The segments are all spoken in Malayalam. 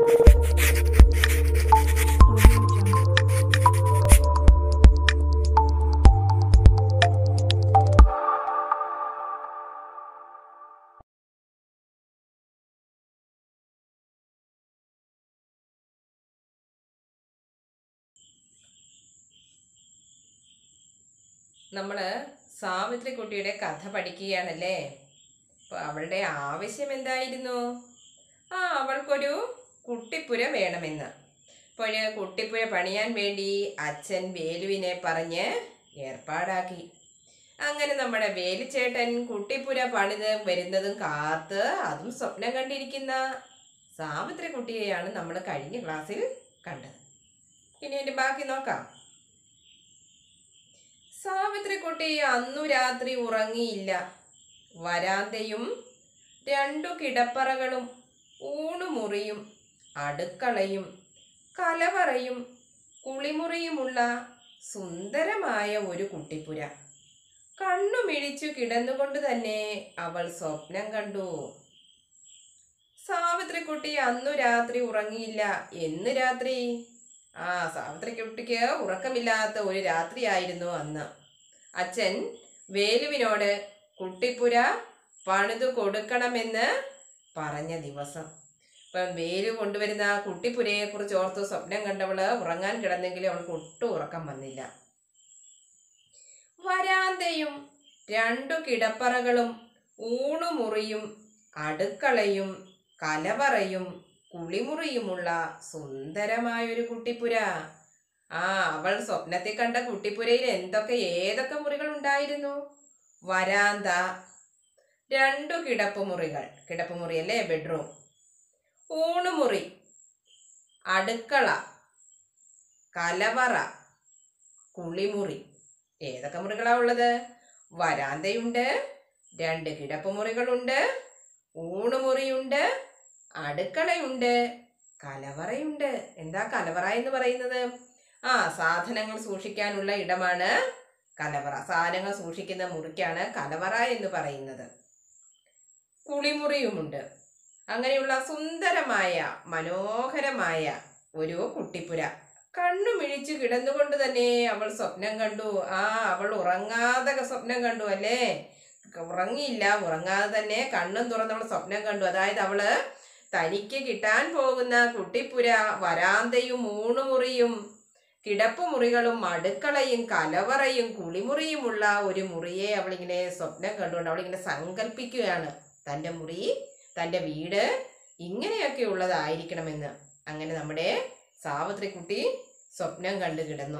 നമ്മൾ സാവിത്രി കുട്ടിയുടെ കഥ പഠിക്കുകയാണല്ലേ അപ്പോൾ അവളുടെ ആവശ്യം എന്തായിരുന്നു ആ അവൾക്കൊരു കുട്ടിപ്പുര വേണമെന്ന് അപ്പോൾ കുട്ടിപ്പുര പണിയാൻ വേണ്ടി അച്ഛൻ വേലുവിനെ പറഞ്ഞ് ഏർപ്പാടാക്കി അങ്ങനെ നമ്മുടെ വേലുച്ചേട്ടൻ കുട്ടിപ്പുര പണിത് വരുന്നതും കാത്ത് അതും സ്വപ്നം കണ്ടിരിക്കുന്ന സാവിത്രി കുട്ടിയെയാണ് നമ്മൾ കഴിഞ്ഞ ക്ലാസ്സിൽ കണ്ടത് ഇനി എൻ്റെ ബാക്കി നോക്കാം സാവിത്രിക്കുട്ടി അന്നു രാത്രി ഉറങ്ങിയില്ല വരാന്തയും രണ്ടു കിടപ്പറകളും ഊണുമുറിയും അടുക്കളയും കലവറയും കുളിമുറിയുമുള്ള സുന്ദരമായ ഒരു കുട്ടിപ്പുര കണ്ണു മിഴിച്ചു കിടന്നുകൊണ്ട് തന്നെ അവൾ സ്വപ്നം കണ്ടു സാവിത്രിക്കുട്ടി അന്നു രാത്രി ഉറങ്ങിയില്ല എന്ന് രാത്രി ആ സാവിത്രിക്കുട്ടിക്ക് ഉറക്കമില്ലാത്ത ഒരു രാത്രിയായിരുന്നു അന്ന് അച്ഛൻ വേലുവിനോട് കുട്ടിപ്പുര പണിതു കൊടുക്കണമെന്ന് പറഞ്ഞ ദിവസം ഇപ്പം വേലു കൊണ്ടുവരുന്ന ആ കുട്ടിപ്പുരയെ കുറിച്ച് ഓർത്ത് സ്വപ്നം കണ്ടവള് ഉറങ്ങാൻ കിടന്നെങ്കിലും അവൾക്ക് ഒട്ടും ഉറക്കം വന്നില്ല വരാന്തയും രണ്ടു കിടപ്പറകളും ഊണുമുറിയും അടുക്കളയും കലവറയും കുളിമുറിയുമുള്ള സുന്ദരമായൊരു കുട്ടിപ്പുര ആ അവൾ സ്വപ്നത്തിൽ കണ്ട കുട്ടിപ്പുരയിൽ എന്തൊക്കെ ഏതൊക്കെ മുറികൾ ഉണ്ടായിരുന്നു വരാന്ത രണ്ടു കിടപ്പുമുറികൾ കിടപ്പുമുറി അല്ലേ ബെഡ്റൂം ഊണുമുറി അടുക്കള കലവറ കുളിമുറി ഏതൊക്കെ മുറികളാ ഉള്ളത് വരാന്തയുണ്ട് രണ്ട് കിടപ്പുമുറികളുണ്ട് ഊണുമുറിയുണ്ട് അടുക്കളയുണ്ട് കലവറയുണ്ട് എന്താ കലവറ എന്ന് പറയുന്നത് ആ സാധനങ്ങൾ സൂക്ഷിക്കാനുള്ള ഇടമാണ് കലവറ സാധനങ്ങൾ സൂക്ഷിക്കുന്ന മുറിക്കാണ് കലവറ എന്ന് പറയുന്നത് കുളിമുറിയുമുണ്ട് അങ്ങനെയുള്ള സുന്ദരമായ മനോഹരമായ ഒരു കുട്ടിപ്പുര കണ്ണു മിഴിച്ചു കിടന്നുകൊണ്ട് തന്നെ അവൾ സ്വപ്നം കണ്ടു ആ അവൾ ഉറങ്ങാതെ സ്വപ്നം കണ്ടു അല്ലേ ഉറങ്ങിയില്ല ഉറങ്ങാതെ തന്നെ കണ്ണും തുറന്നവൾ സ്വപ്നം കണ്ടു അതായത് അവള് തനിക്ക് കിട്ടാൻ പോകുന്ന കുട്ടിപ്പുര വരാന്തയും ഊണുമുറിയും കിടപ്പുമുറികളും അടുക്കളയും കലവറയും കുളിമുറിയുമുള്ള ഒരു മുറിയെ അവളിങ്ങനെ സ്വപ്നം കണ്ടുകൊണ്ട് അവളിങ്ങനെ സങ്കല്പിക്കുകയാണ് തൻ്റെ മുറി തൻ്റെ വീട് ഇങ്ങനെയൊക്കെ ഉള്ളതായിരിക്കണമെന്ന് അങ്ങനെ നമ്മുടെ സാവിത്രി കുട്ടി സ്വപ്നം കണ്ടു കിടന്നു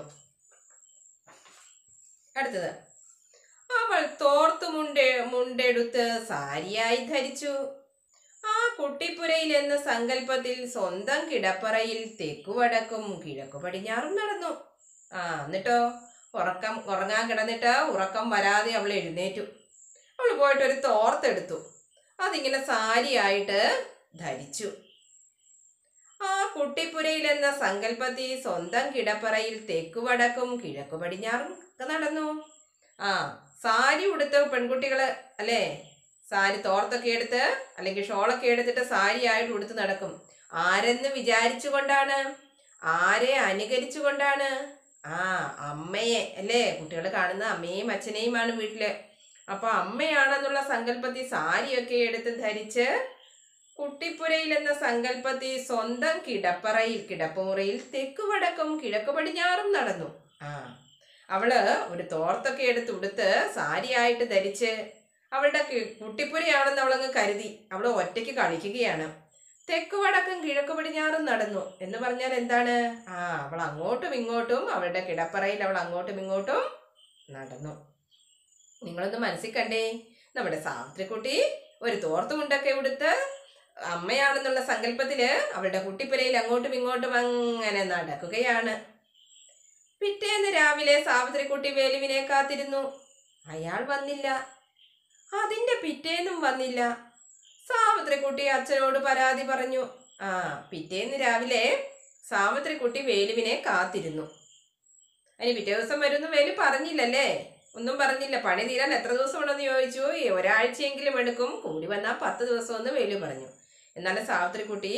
അടുത്തത് അവൾ തോർത്തു മുണ്ടെ മുണ്ടെടുത്ത് സാരിയായി ധരിച്ചു ആ കുട്ടിപ്പുരയിൽ എന്ന സങ്കല്പത്തിൽ സ്വന്തം കിടപ്പറയിൽ തെക്കുവടക്കും കിഴക്കു പടിഞ്ഞാറും നടന്നു ആ എന്നിട്ടോ ഉറക്കം ഉറങ്ങാൻ കിടന്നിട്ട് ഉറക്കം വരാതെ അവൾ എഴുന്നേറ്റു അവൾ പോയിട്ട് ഒരു തോർത്തെടുത്തു അതിങ്ങനെ സാരിയായിട്ട് ധരിച്ചു ആ കുട്ടിപ്പുരയിൽ എന്ന സങ്കല്പത്തിൽ സ്വന്തം കിടപ്പറയിൽ തെക്കുവടക്കും കിഴക്കു പടിഞ്ഞാറും ഒക്കെ നടന്നു ആ സാരി ഉടുത്ത പെൺകുട്ടികള് അല്ലേ സാരി തോർത്തൊക്കെ എടുത്ത് അല്ലെങ്കിൽ ഷോളൊക്കെ എടുത്തിട്ട് സാരിയായിട്ട് ഉടുത്ത് നടക്കും ആരെന്ന് വിചാരിച്ചുകൊണ്ടാണ് ആരെ അനുകരിച്ചുകൊണ്ടാണ് ആ അമ്മയെ അല്ലേ കുട്ടികൾ കാണുന്ന അമ്മയും അച്ഛനെയുമാണ് വീട്ടില് അപ്പൊ അമ്മയാണെന്നുള്ള സങ്കല്പത്തിൽ സാരിയൊക്കെ എടുത്ത് ധരിച്ച് കുട്ടിപ്പുരയിൽ എന്ന സങ്കല്പത്തിൽ സ്വന്തം കിടപ്പറയിൽ കിടപ്പുമുറിയിൽ തെക്കു വടക്കും കിഴക്ക് പടിഞ്ഞാറും നടന്നു ആ അവള് ഒരു തോർത്തൊക്കെ എടുത്ത് ഉടുത്ത് സാരിയായിട്ട് ധരിച്ച് അവളുടെ കി- കുട്ടിപ്പുരയാണെന്ന് അവളങ്ങ് കരുതി അവൾ ഒറ്റയ്ക്ക് കളിക്കുകയാണ് തെക്ക് വടക്കും കിഴക്ക് പടിഞ്ഞാറും നടന്നു എന്ന് പറഞ്ഞാൽ എന്താണ് ആ അവൾ അങ്ങോട്ടും ഇങ്ങോട്ടും അവളുടെ കിടപ്പറയിൽ അവൾ അങ്ങോട്ടും ഇങ്ങോട്ടും നടന്നു നിങ്ങളൊന്ന് മനസ്സിൽ കണ്ടേ നമ്മുടെ സാവിത്രിക്കുട്ടി ഒരു തോർത്തുമുണ്ടൊക്കെ ഉടുത്ത് അമ്മയാണെന്നുള്ള സങ്കല്പത്തില് അവളുടെ കുട്ടിപ്പുരയിൽ അങ്ങോട്ടും ഇങ്ങോട്ടും അങ്ങനെ നടക്കുകയാണ് പിറ്റേന്ന് രാവിലെ സാവിത്രിക്കുട്ടി വേലുവിനെ കാത്തിരുന്നു അയാൾ വന്നില്ല അതിന്റെ പിറ്റേന്നും വന്നില്ല സാവിത്രിക്കുട്ടി അച്ഛനോട് പരാതി പറഞ്ഞു ആ പിറ്റേന്ന് രാവിലെ സാവിത്രിക്കുട്ടി വേലുവിനെ കാത്തിരുന്നു അതിന് പിറ്റേ ദിവസം വരുമെന്ന് വേലു പറഞ്ഞില്ലല്ലേ ഒന്നും പറഞ്ഞില്ല പണി തീരാൻ എത്ര ദിവസം ഉണ്ടെന്ന് ചോദിച്ചു "ഏ, ഒരാഴ്ചയെങ്കിലും എടുക്കും കൂടി വന്നാൽ പത്ത് ദിവസം എന്ന് വേലു പറഞ്ഞു എന്നാലും സാവിത്രിക്കുട്ടി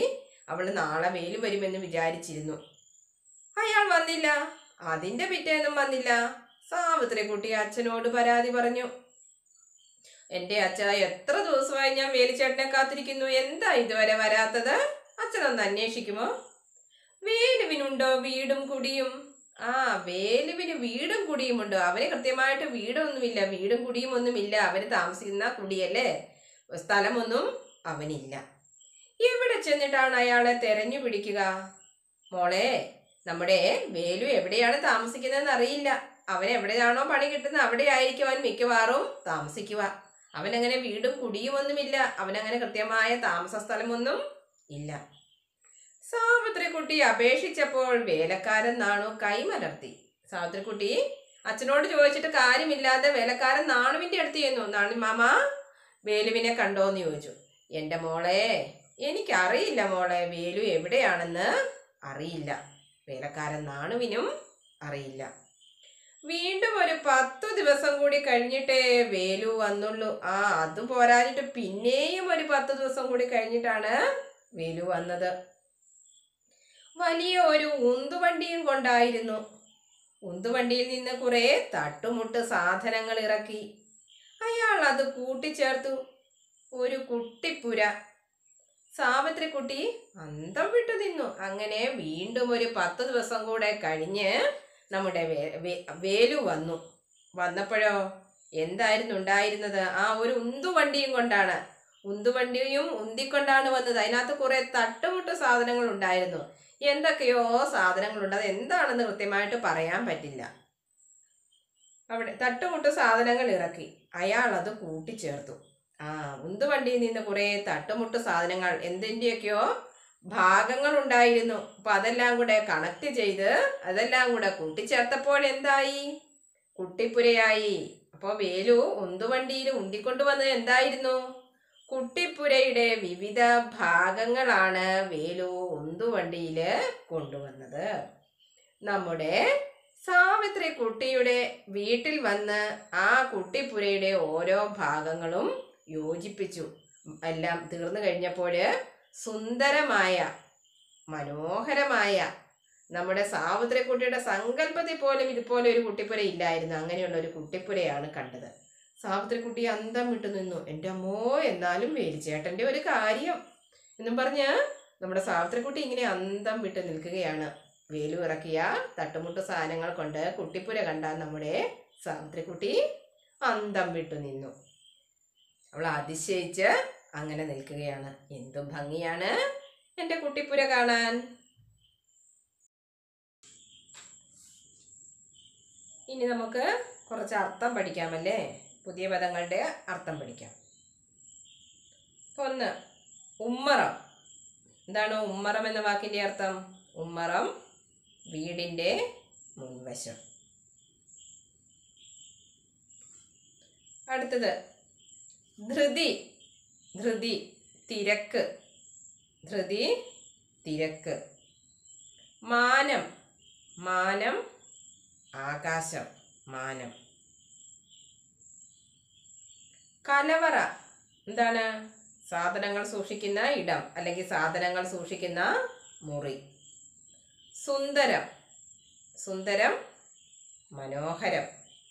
അവൾ നാളെ വേലു വരുമെന്ന് വിചാരിച്ചിരുന്നു അയാൾ വന്നില്ല അതിന്റെ പിറ്റേന്നും വന്നില്ല സാവിത്രി കുട്ടി അച്ഛനോട് പരാതി പറഞ്ഞു എന്റെ അച്ഛ എത്ര ദിവസമായി ഞാൻ വേലിച്ചേട്ടനെ കാത്തിരിക്കുന്നു എന്താ ഇതുവരെ വരാത്തത് അച്ഛനൊന്ന് അന്വേഷിക്കുമോ വേലുവിനുണ്ടോ വീടും കുടിയും ആ വേലുവിന് വീടും കുടിയും ഉണ്ടോ അവന് കൃത്യമായിട്ട് വീടൊന്നുമില്ല വീടും കുടിയും ഒന്നുമില്ല അവന് താമസിക്കുന്ന കുടിയല്ലേ സ്ഥലമൊന്നും അവനില്ല എവിടെ ചെന്നിട്ടാണ് അയാളെ തെരഞ്ഞു പിടിക്കുക മോളെ നമ്മുടെ വേലു എവിടെയാണ് താമസിക്കുന്നതെന്ന് അറിയില്ല അവൻ എവിടെയാണോ പണി കിട്ടുന്നത് അവിടെ ആയിരിക്കും അവൻ മിക്കവാറും താമസിക്കുക അവനങ്ങനെ വീടും കുടിയും ഒന്നുമില്ല അവനങ്ങനെ കൃത്യമായ താമസ സ്ഥലമൊന്നും ഇല്ല സാവിത്രിക്കുട്ടി അപേക്ഷിച്ചപ്പോൾ വേലക്കാരൻ നാണു കൈമലർത്തി സാവിത്രിക്കുട്ടി അച്ഛനോട് ചോദിച്ചിട്ട് കാര്യമില്ലാതെ വേലക്കാരൻ നാണുവിന്റെ അടുത്ത് ചെന്നു നാണു മാമ വേലുവിനെ കണ്ടോന്ന് ചോദിച്ചു എൻ്റെ മോളെ എനിക്കറിയില്ല മോളെ വേലു എവിടെയാണെന്ന് അറിയില്ല വേലക്കാരൻ നാണുവിനും അറിയില്ല വീണ്ടും ഒരു പത്തു ദിവസം കൂടി കഴിഞ്ഞിട്ടേ വേലു വന്നുള്ളൂ ആ അതും പോരാഞ്ഞിട്ട് പിന്നെയും ഒരു പത്ത് ദിവസം കൂടി കഴിഞ്ഞിട്ടാണ് വേലു വന്നത് വലിയ ഒരു ഉന്തുവണ്ടിയും കൊണ്ടായിരുന്നു ഉന്തുവണ്ടിയിൽ നിന്ന് കുറെ തട്ടുമുട്ട് സാധനങ്ങൾ ഇറക്കി അയാൾ അത് കൂട്ടിച്ചേർത്തു ഒരു കുട്ടിപ്പുര സാവിത്രിക്കുട്ടി അന്തം വിട്ടു നിന്നു അങ്ങനെ വീണ്ടും ഒരു പത്ത് ദിവസം കൂടെ കഴിഞ്ഞ് നമ്മുടെ വേ- വേ- വേലു വന്നു വന്നപ്പോഴോ എന്തായിരുന്നു ഉണ്ടായിരുന്നത് ആ ഒരു ഉന്തുവണ്ടിയും കൊണ്ടാണ് ഉന്തുവണ്ടിയും ഉന്തിക്കൊണ്ടാണ് വന്നത് അതിനകത്ത് കുറെ തട്ടുമുട്ട് സാധനങ്ങൾ ഉണ്ടായിരുന്നു എന്തൊക്കെയോ സാധനങ്ങളുണ്ട് അത് എന്താണെന്ന് കൃത്യമായിട്ട് പറയാൻ പറ്റില്ല അവിടെ തട്ടുമുട്ട് സാധനങ്ങൾ ഇറക്കി അയാൾ അത് കൂട്ടിച്ചേർത്തു ആ ഉന്തുവണ്ടിയിൽ നിന്ന് കുറെ തട്ടുമുട്ട് സാധനങ്ങൾ എന്തിൻ്റെയൊക്കെയോ ഭാഗങ്ങൾ ഉണ്ടായിരുന്നു അപ്പൊ അതെല്ലാം കൂടെ കണക്ട് ചെയ്ത് അതെല്ലാം കൂടെ കൂട്ടിച്ചേർത്തപ്പോൾ എന്തായി കുട്ടിപ്പുരയായി അപ്പോൾ വേലു ഉന്തുവണ്ടിയിൽ ഉന്തിക്കൊണ്ടുവന്നത് എന്തായിരുന്നു കുട്ടിപ്പുരയുടെ വിവിധ ഭാഗങ്ങളാണ് വേലു ഉന്തുവണ്ടിയിൽ കൊണ്ടുവന്നത് നമ്മുടെ സാവിത്രി കുട്ടിയുടെ വീട്ടിൽ വന്ന് ആ കുട്ടിപ്പുരയുടെ ഓരോ ഭാഗങ്ങളും യോജിപ്പിച്ചു എല്ലാം തീർന്നു കഴിഞ്ഞപ്പോൾ സുന്ദരമായ മനോഹരമായ നമ്മുടെ സാവിത്രി കുട്ടിയുടെ സങ്കല്പത്തിൽ പോലും ഇതുപോലെ ഒരു കുട്ടിപ്പുര ഇല്ലായിരുന്നു അങ്ങനെയുള്ള ഒരു കുട്ടിപ്പുരയാണ് കണ്ടത് സാവിത്രി കുട്ടി അന്തം വിട്ടു നിന്നു എൻ്റെ അമ്മോ എന്നാലും വേലിച്ചേട്ടൻ്റെ ഒരു കാര്യം എന്നും പറഞ്ഞ് നമ്മുടെ സാവിത്രി കുട്ടി ഇങ്ങനെ അന്തം വിട്ട് നിൽക്കുകയാണ് വേലു ഇറക്കിയ തട്ടുമുട്ട് സാധനങ്ങൾ കൊണ്ട് കുട്ടിപ്പുര കണ്ട നമ്മുടെ സാവിത്രിക്കുട്ടി അന്തം വിട്ടു നിന്നു അവൾ അതിശയിച്ച് അങ്ങനെ നിൽക്കുകയാണ് എന്തു ഭംഗിയാണ് എൻ്റെ കുട്ടിപ്പുര കാണാൻ ഇനി നമുക്ക് കുറച്ച് അർത്ഥം പഠിക്കാമല്ലേ പുതിയ പദങ്ങളുടെ അർത്ഥം പഠിക്കാം ഇപ്പൊ ഒന്ന് ഉമ്മറം എന്താണ് ഉമ്മറം എന്ന വാക്കിന്റെ അർത്ഥം ഉമ്മറം വീടിന്റെ മുൻവശം അടുത്തത് ധൃതി ധൃതി തിരക്ക് ധൃതി തിരക്ക് മാനം മാനം ആകാശം മാനം കലവറ എന്താണ് സാധനങ്ങൾ സൂക്ഷിക്കുന്ന ഇടം അല്ലെങ്കിൽ സാധനങ്ങൾ സൂക്ഷിക്കുന്ന മുറി സുന്ദരം സുന്ദരം മനോഹരം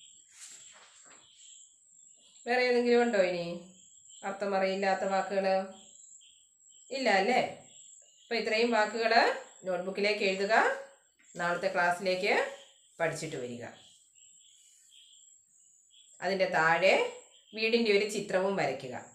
വേറെ ഏതെങ്കിലും ഉണ്ടോ ഇനി അർത്ഥം അറിയില്ലാത്ത വാക്കുകൾ ഇല്ല അല്ലേ അപ്പോൾ ഇത്രയും വാക്കുകൾ നോട്ട്ബുക്കിലേക്ക് എഴുതുക നാളത്തെ ക്ലാസ്സിലേക്ക് പഠിച്ചിട്ട് വരിക അതിൻ്റെ താഴെ വീടിൻ്റെ ഒരു ചിത്രവും വരയ്ക്കുക